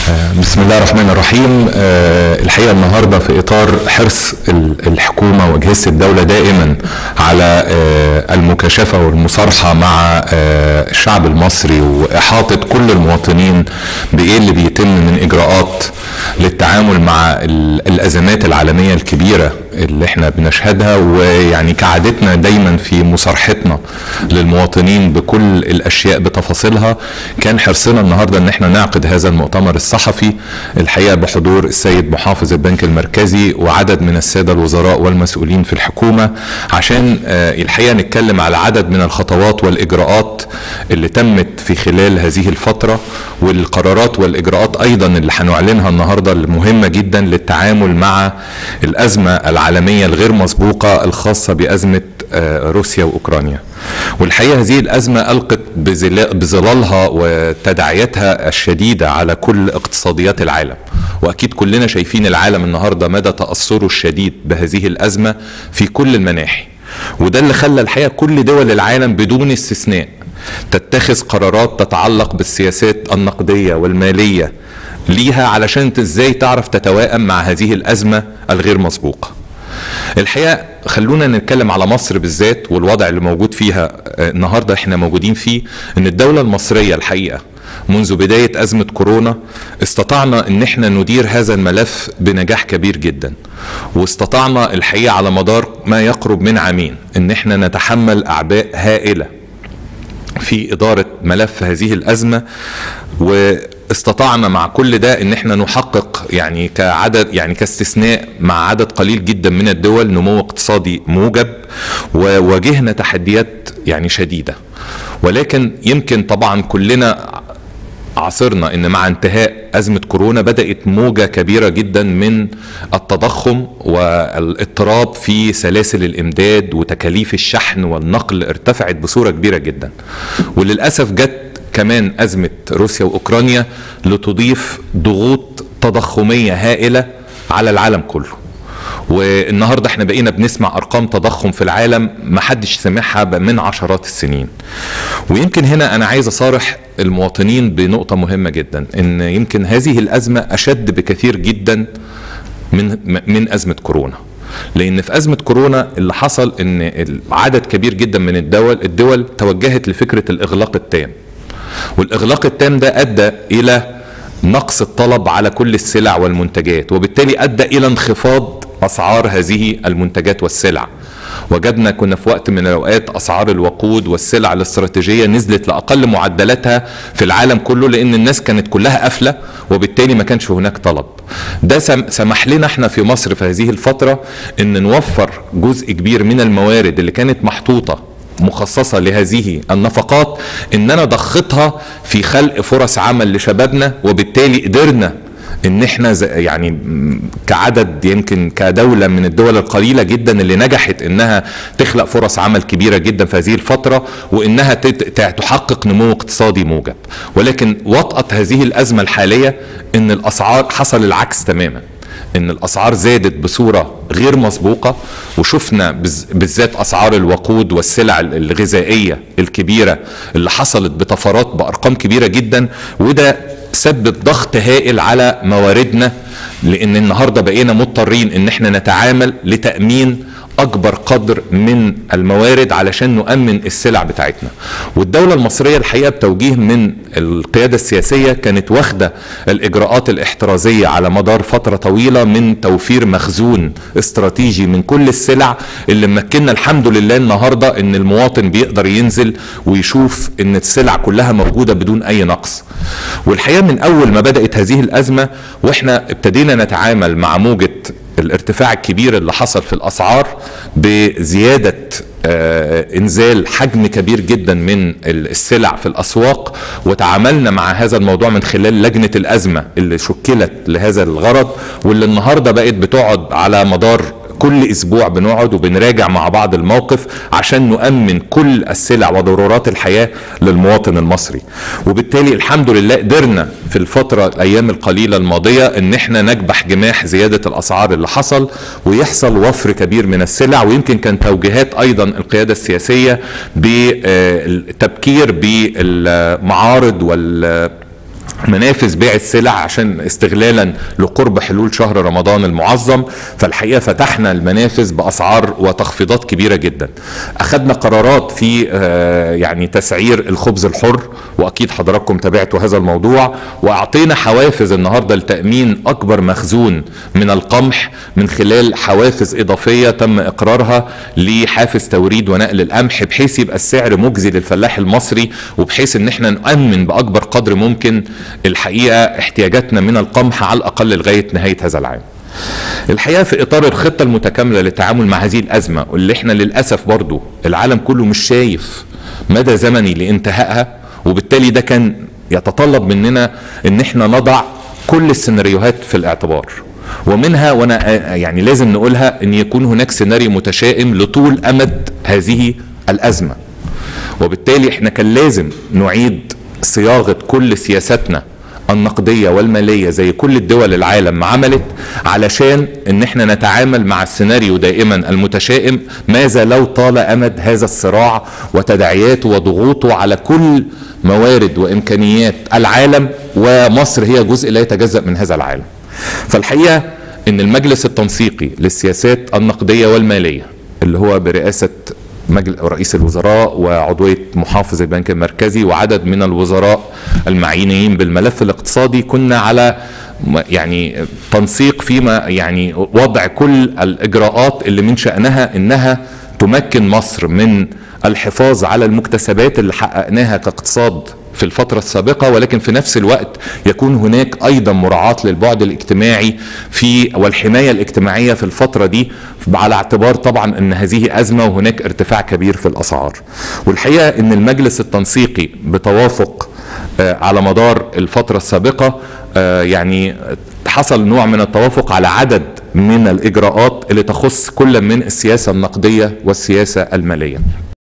بسم الله الرحمن الرحيم الحقيقه النهارده في اطار حرص الحكومه واجهزه الدوله دائما على المكاشفه والمصارحه مع الشعب المصري واحاطه كل المواطنين بايه اللي بيتم من اجراءات للتعامل مع الازمات العالميه الكبيره اللي احنا بنشهدها ويعني كعادتنا دايما في مصارحتنا للمواطنين بكل الاشياء بتفاصيلها كان حرصنا النهارده ان احنا نعقد هذا المؤتمر الصحفي الحقيقه بحضور السيد محافظ البنك المركزي وعدد من الساده الوزراء والمسؤولين في الحكومه عشان الحقيقه نتكلم على عدد من الخطوات والاجراءات اللي تمت في خلال هذه الفتره والقرارات والاجراءات ايضا اللي هنعلنها النهارده المهمه جدا للتعامل مع الازمه العالميه الغير مسبوقه الخاصه بازمه روسيا واوكرانيا. والحقيقه هذه الازمه القت بظلالها وتداعياتها الشديده على كل اقتصاديات العالم. واكيد كلنا شايفين العالم النهارده مدى تاثره الشديد بهذه الازمه في كل المناحي. وده اللي خلى الحقيقه كل دول العالم بدون استثناء تتخذ قرارات تتعلق بالسياسات النقديه والماليه ليها علشان ازاي تعرف تتوائم مع هذه الازمه الغير مسبوقه. الحقيقه خلونا نتكلم على مصر بالذات والوضع اللي موجود فيها النهارده احنا موجودين فيه ان الدوله المصريه الحقيقه منذ بدايه ازمه كورونا استطعنا ان احنا ندير هذا الملف بنجاح كبير جدا واستطعنا الحقيقه على مدار ما يقرب من عامين ان احنا نتحمل اعباء هائله في اداره ملف هذه الازمه و استطعنا مع كل ده ان احنا نحقق يعني كعدد يعني كاستثناء مع عدد قليل جدا من الدول نمو اقتصادي موجب وواجهنا تحديات يعني شديده ولكن يمكن طبعا كلنا عاصرنا ان مع انتهاء ازمه كورونا بدات موجه كبيره جدا من التضخم والاضطراب في سلاسل الامداد وتكاليف الشحن والنقل ارتفعت بصوره كبيره جدا وللاسف جت كمان أزمة روسيا وأوكرانيا لتضيف ضغوط تضخمية هائلة على العالم كله والنهارده احنا بقينا بنسمع ارقام تضخم في العالم ما حدش سمعها من عشرات السنين ويمكن هنا انا عايز اصارح المواطنين بنقطه مهمه جدا ان يمكن هذه الازمه اشد بكثير جدا من من ازمه كورونا لان في ازمه كورونا اللي حصل ان عدد كبير جدا من الدول الدول توجهت لفكره الاغلاق التام والاغلاق التام ده ادى الى نقص الطلب على كل السلع والمنتجات وبالتالي ادى الى انخفاض اسعار هذه المنتجات والسلع وجدنا كنا في وقت من الاوقات اسعار الوقود والسلع الاستراتيجيه نزلت لاقل معدلاتها في العالم كله لان الناس كانت كلها قافله وبالتالي ما كانش هناك طلب ده سمح لنا احنا في مصر في هذه الفتره ان نوفر جزء كبير من الموارد اللي كانت محطوطه مخصصة لهذه النفقات اننا ضختها في خلق فرص عمل لشبابنا وبالتالي قدرنا ان احنا يعني كعدد يمكن كدولة من الدول القليلة جدا اللي نجحت انها تخلق فرص عمل كبيرة جدا في هذه الفترة وانها تحقق نمو اقتصادي موجب ولكن وطأت هذه الازمة الحالية ان الاسعار حصل العكس تماما ان الاسعار زادت بصوره غير مسبوقه وشفنا بالذات اسعار الوقود والسلع الغذائيه الكبيره اللي حصلت بطفرات بارقام كبيره جدا وده سبب ضغط هائل على مواردنا لان النهارده بقينا مضطرين ان احنا نتعامل لتامين اكبر قدر من الموارد علشان نؤمن السلع بتاعتنا والدوله المصريه الحقيقه بتوجيه من القياده السياسيه كانت واخده الاجراءات الاحترازيه على مدار فتره طويله من توفير مخزون استراتيجي من كل السلع اللي مكننا الحمد لله النهارده ان المواطن بيقدر ينزل ويشوف ان السلع كلها موجوده بدون اي نقص والحقيقه من اول ما بدات هذه الازمه واحنا ابتدينا نتعامل مع موجه الارتفاع الكبير اللي حصل في الاسعار بزياده آه انزال حجم كبير جدا من السلع في الاسواق وتعاملنا مع هذا الموضوع من خلال لجنه الازمه اللي شكلت لهذا الغرض واللي النهارده بقت بتقعد على مدار كل اسبوع بنقعد وبنراجع مع بعض الموقف عشان نؤمن كل السلع وضرورات الحياه للمواطن المصري وبالتالي الحمد لله قدرنا في الفتره الايام القليله الماضيه ان احنا نكبح جماح زياده الاسعار اللي حصل ويحصل وفر كبير من السلع ويمكن كان توجيهات ايضا القياده السياسيه بالتبكير بالمعارض وال منافذ بيع السلع عشان استغلالا لقرب حلول شهر رمضان المعظم فالحقيقه فتحنا المنافذ باسعار وتخفيضات كبيره جدا اخذنا قرارات في يعني تسعير الخبز الحر واكيد حضراتكم تابعتوا هذا الموضوع واعطينا حوافز النهارده لتامين اكبر مخزون من القمح من خلال حوافز اضافيه تم اقرارها لحافز توريد ونقل القمح بحيث يبقى السعر مجزي للفلاح المصري وبحيث ان احنا نامن باكبر قدر ممكن الحقيقه احتياجاتنا من القمح على الاقل لغايه نهايه هذا العام. الحقيقه في اطار الخطه المتكامله للتعامل مع هذه الازمه واللي احنا للاسف برضو العالم كله مش شايف مدى زمني لانتهائها وبالتالي ده كان يتطلب مننا ان احنا نضع كل السيناريوهات في الاعتبار. ومنها وانا يعني لازم نقولها ان يكون هناك سيناريو متشائم لطول امد هذه الازمه. وبالتالي احنا كان لازم نعيد صياغه كل سياساتنا النقديه والماليه زي كل الدول العالم ما عملت علشان ان احنا نتعامل مع السيناريو دائما المتشائم ماذا لو طال امد هذا الصراع وتداعياته وضغوطه على كل موارد وامكانيات العالم ومصر هي جزء لا يتجزا من هذا العالم. فالحقيقه ان المجلس التنسيقي للسياسات النقديه والماليه اللي هو برئاسه مجلس رئيس الوزراء وعضويه محافظ البنك المركزي وعدد من الوزراء المعنيين بالملف الاقتصادي كنا على يعني تنسيق فيما يعني وضع كل الاجراءات اللي من شانها انها تمكن مصر من الحفاظ على المكتسبات اللي حققناها كاقتصاد في الفترة السابقة ولكن في نفس الوقت يكون هناك أيضا مراعاة للبعد الاجتماعي في والحماية الاجتماعية في الفترة دي على اعتبار طبعا أن هذه أزمة وهناك ارتفاع كبير في الأسعار والحقيقة أن المجلس التنسيقي بتوافق على مدار الفترة السابقة يعني حصل نوع من التوافق على عدد من الإجراءات اللي تخص كل من السياسة النقدية والسياسة المالية